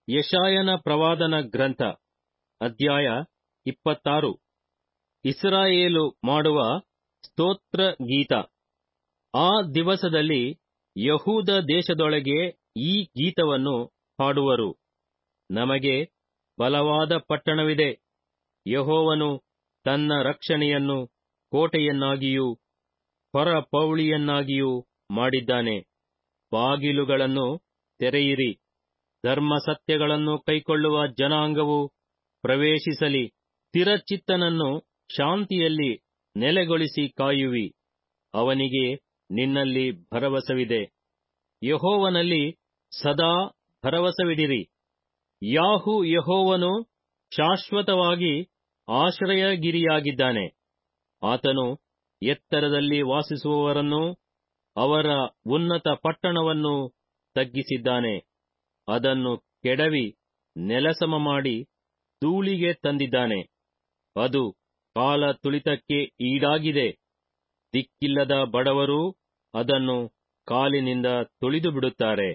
ಯಶಾಯನ ಪ್ರವಾದನ ಗ್ರಂಥ ಅಧ್ಯಾಯ ಇಪ್ಪತ್ತಾರು ಇಸ್ರಾಯೇಲು ಮಾಡುವ ಸ್ತೋತ್ರ ಗೀತ ಆ ದಿವಸದಲ್ಲಿ ಯಹೂದ ದೇಶದೊಳಗೆ ಈ ಗೀತವನ್ನು ಹಾಡುವರು ನಮಗೆ ಬಲವಾದ ಪಟ್ಟಣವಿದೆ ಯಹೋವನು ತನ್ನ ರಕ್ಷಣೆಯನ್ನು ಕೋಟೆಯನ್ನಾಗಿಯೂ ಹೊರಪೌಳಿಯನ್ನಾಗಿಯೂ ಮಾಡಿದ್ದಾನೆ ಬಾಗಿಲುಗಳನ್ನು ತೆರೆಯಿರಿ ಧರ್ಮಸತ್ಯಗಳನ್ನು ಕೈಕೊಳ್ಳುವ ಜನಾಂಗವು ಪ್ರವೇಶಿಸಲಿ ಸ್ಥಿರಚಿತ್ತನನ್ನು ಶಾಂತಿಯಲ್ಲಿ ನೆಲೆಗೊಳಿಸಿ ಕಾಯುವಿ ಅವನಿಗೆ ನಿನ್ನಲ್ಲಿ ಭರವಸವಿದೆ ಯಹೋವನಲ್ಲಿ ಸದಾ ಭರವಸವಿಡಿರಿ ಯಾಹು ಯಹೋವನು ಶಾಶ್ವತವಾಗಿ ಆಶ್ರಯಗಿರಿಯಾಗಿದ್ದಾನೆ ಆತನು ಎತ್ತರದಲ್ಲಿ ವಾಸಿಸುವವರನ್ನು ಅವರ ಉನ್ನತ ಪಟ್ಟಣವನ್ನು ತಗ್ಗಿಸಿದ್ದಾನೆ ಅದನ್ನು ಕೆಡವಿ ನೆಲಸಮ ಮಾಡಿ ಧೂಳಿಗೆ ತಂದಿದ್ದಾನೆ ಅದು ಕಾಲ ತುಳಿತಕ್ಕೆ ಈಡಾಗಿದೆ ದಿಕ್ಕಿಲ್ಲದ ಬಡವರು ಅದನ್ನು ಕಾಲಿನಿಂದ ತುಳಿದು ಬಿಡುತ್ತಾರೆ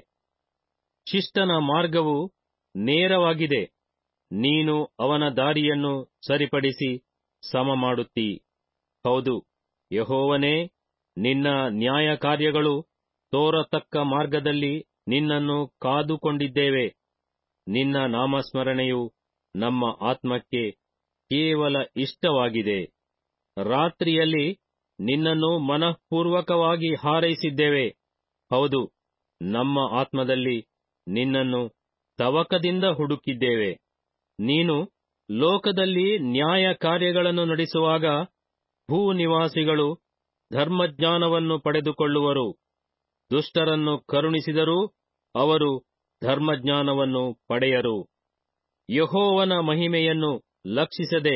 ಶಿಷ್ಟನ ಮಾರ್ಗವು ನೇರವಾಗಿದೆ ನೀನು ಅವನ ದಾರಿಯನ್ನು ಸರಿಪಡಿಸಿ ಸಮ ಮಾಡುತ್ತೀ ಹೌದು ಯಹೋವನೇ ನಿನ್ನ ನ್ಯಾಯ ಕಾರ್ಯಗಳು ತೋರತಕ್ಕ ಮಾರ್ಗದಲ್ಲಿ ನಿನ್ನನ್ನು ಕಾದುಕೊಂಡಿದ್ದೇವೆ ನಿನ್ನ ನಾಮಸ್ಮರಣೆಯು ನಮ್ಮ ಆತ್ಮಕ್ಕೆ ಕೇವಲ ಇಷ್ಟವಾಗಿದೆ ರಾತ್ರಿಯಲ್ಲಿ ನಿನ್ನನ್ನು ಮನಃಪೂರ್ವಕವಾಗಿ ಹಾರೈಸಿದ್ದೇವೆ ಹೌದು ನಮ್ಮ ಆತ್ಮದಲ್ಲಿ ನಿನ್ನನ್ನು ತವಕದಿಂದ ಹುಡುಕಿದ್ದೇವೆ ನೀನು ಲೋಕದಲ್ಲಿ ನ್ಯಾಯ ಕಾರ್ಯಗಳನ್ನು ನಡೆಸುವಾಗ ಭೂನಿವಾಸಿಗಳು ಧರ್ಮಜ್ಞಾನವನ್ನು ಪಡೆದುಕೊಳ್ಳುವರು ದುಷ್ಟರನ್ನು ಕರುಣಿಸಿದರೂ ಅವರು ಧರ್ಮಜ್ಞಾನವನ್ನು ಪಡೆಯರು ಯಹೋವನ ಮಹಿಮೆಯನ್ನು ಲಕ್ಷಿಸದೆ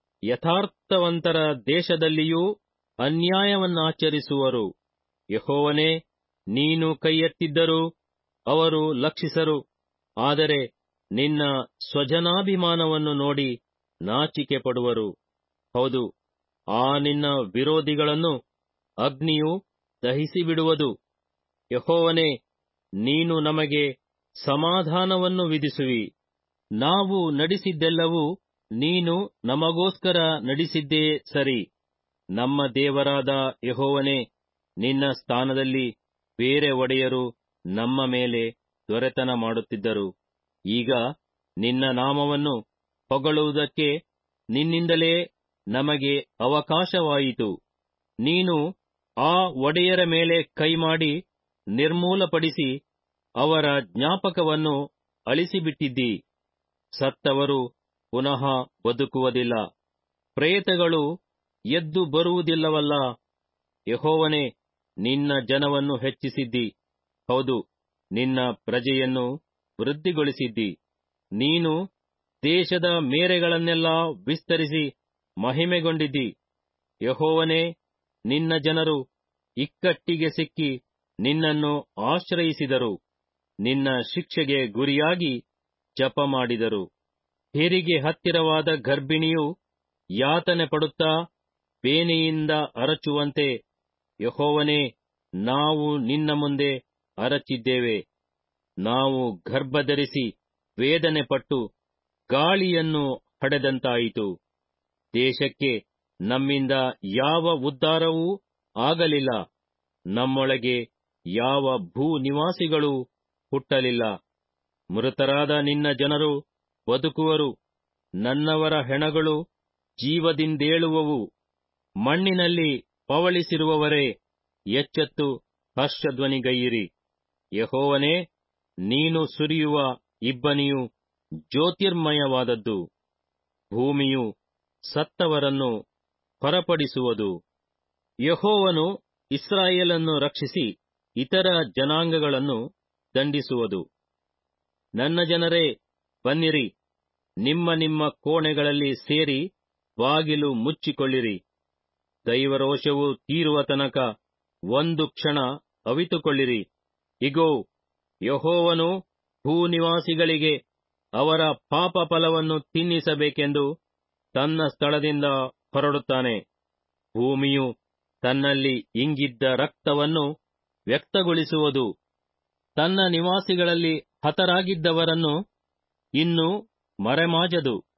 ಯಥಾರ್ಥವಂತರ ದೇಶದಲ್ಲಿಯೂ ಅನ್ಯಾಯವನ್ನಾಚರಿಸುವರು ಯಹೋವನೇ ನೀನು ಕೈಯೆತ್ತಿದ್ದರೂ ಅವರು ಲಕ್ಷಿಸರು ಆದರೆ ನಿನ್ನ ಸ್ವಜನಾಭಿಮಾನವನ್ನು ನೋಡಿ ನಾಚಿಕೆ ಪಡುವರು ಹೌದು ಆ ನಿನ್ನ ವಿರೋಧಿಗಳನ್ನು ಅಗ್ನಿಯು ದಹಿಸಿಬಿಡುವುದು ಯಹೋವನೇ ನೀನು ನಮಗೆ ಸಮಾಧಾನವನ್ನು ವಿಧಿಸುವಿ ನಾವು ನಡೆಸಿದ್ದೆಲ್ಲವೂ ನೀನು ನಮಗೋಸ್ಕರ ನಡೆಸಿದ್ದೇ ಸರಿ ನಮ್ಮ ದೇವರಾದ ಯಹೋವನೇ ನಿನ್ನ ಸ್ಥಾನದಲ್ಲಿ ಬೇರೆ ಒಡೆಯರು ನಮ್ಮ ಮೇಲೆ ದೊರೆತನ ಮಾಡುತ್ತಿದ್ದರು ಈಗ ನಿನ್ನ ನಾಮವನ್ನು ಹೊಗಳುವುದಕ್ಕೆ ನಿನ್ನಿಂದಲೇ ನಮಗೆ ಅವಕಾಶವಾಯಿತು ನೀನು ಆ ಒಡೆಯರ ಮೇಲೆ ಕೈಮಾಡಿ ನಿರ್ಮೂಲಪಡಿಸಿ ಅವರ ಜ್ಞಾಪಕವನ್ನು ಅಳಿಸಿಬಿಟ್ಟಿದ್ದೀ ಸತ್ತವರು ಪುನಃ ಬದುಕುವುದಿಲ್ಲ ಪ್ರೇತಗಳು ಎದ್ದು ಬರುವುದಿಲ್ಲವಲ್ಲ ಯಹೋವನೇ ನಿನ್ನ ಜನವನ್ನು ಹೆಚ್ಚಿಸಿದ್ದಿ ಹೌದು ನಿನ್ನ ಪ್ರಜೆಯನ್ನು ವೃದ್ಧಿಗೊಳಿಸಿದ್ದಿ ನೀನು ದೇಶದ ಮೇರೆಗಳನ್ನೆಲ್ಲ ವಿಸ್ತರಿಸಿ ಮಹಿಮೆಗೊಂಡಿದ್ದಿ ಯಹೋವನೇ ನಿನ್ನ ಜನರು ಇಕ್ಕಟ್ಟಿಗೆ ಸಿಕ್ಕಿ ನಿನ್ನನ್ನು ಆಶ್ರಯಿಸಿದರು ನಿನ್ನ ಶಿಕ್ಷೆಗೆ ಗುರಿಯಾಗಿ ಜಪ ಮಾಡಿದರು ಹೆರಿಗೆ ಹತ್ತಿರವಾದ ಗರ್ಭಿಣಿಯು ಯಾತನೆ ಪಡುತ್ತಾ ಬೇನೆಯಿಂದ ಅರಚುವಂತೆ ಯಹೋವನೇ ನಾವು ನಿನ್ನ ಮುಂದೆ ಅರಚಿದ್ದೇವೆ ನಾವು ಗರ್ಭಧರಿಸಿ ವೇದನೆ ಪಟ್ಟು ಗಾಳಿಯನ್ನು ಹಡೆದಂತಾಯಿತು ದೇಶಕ್ಕೆ ನಮ್ಮಿಂದ ಯಾವ ಉದ್ಧಾರವೂ ಆಗಲಿಲ್ಲ ನಮ್ಮೊಳಗೆ ಯಾವ ಭೂ ನಿವಾಸಿಗಳೂ ಹುಟ್ಟಲಿಲ್ಲ ಮೃತರಾದ ನಿನ್ನ ಜನರು ಬದುಕುವರು ನನ್ನವರ ಹೆಣಗಳು ಜೀವದಿಂದೇಳುವವು ಮಣ್ಣಿನಲ್ಲಿ ಪವಳಿಸಿರುವವರೇ ಎಚ್ಚೆತ್ತು ಹರ್ಷಧ್ವನಿಗೈಯಿರಿ ಯಹೋವನೇ ನೀನು ಸುರಿಯುವ ಇಬ್ಬನಿಯು ಜ್ಯೋತಿರ್ಮಯವಾದದ್ದು ಭೂಮಿಯು ಸತ್ತವರನ್ನು ಹೊರಪಡಿಸುವುದು ಯಹೋವನು ಇಸ್ರಾಯೇಲನ್ನು ರಕ್ಷಿಸಿ ಇತರ ಜನಾಂಗಗಳನ್ನು ದಂಡಿಸುವುದು ನನ್ನ ಜನರೇ ಬನ್ನಿರಿ ನಿಮ್ಮ ನಿಮ್ಮ ಕೋಣೆಗಳಲ್ಲಿ ಸೇರಿ ಬಾಗಿಲು ಮುಚ್ಚಿಕೊಳ್ಳಿರಿ ದೈವರೋಷವು ತೀರುವ ತನಕ ಒಂದು ಕ್ಷಣ ಅವಿತುಕೊಳ್ಳಿರಿ ಇಗೋ ಯಹೋವನು ಭೂನಿವಾಸಿಗಳಿಗೆ ಅವರ ಪಾಪ ಫಲವನ್ನು ತಿನ್ನಿಸಬೇಕೆಂದು ತನ್ನ ಸ್ಥಳದಿಂದ ಹೊರಡುತ್ತಾನೆ ಭೂಮಿಯು ತನ್ನಲ್ಲಿ ಇಂಗಿದ್ದ ರಕ್ತವನ್ನು ವ್ಯಕ್ತಗೊಳಿಸುವುದು ತನ್ನ ನಿವಾಸಿಗಳಲ್ಲಿ ಹತರಾಗಿದ್ದವರನ್ನು ಇನ್ನು ಮರೆಮಾಜದು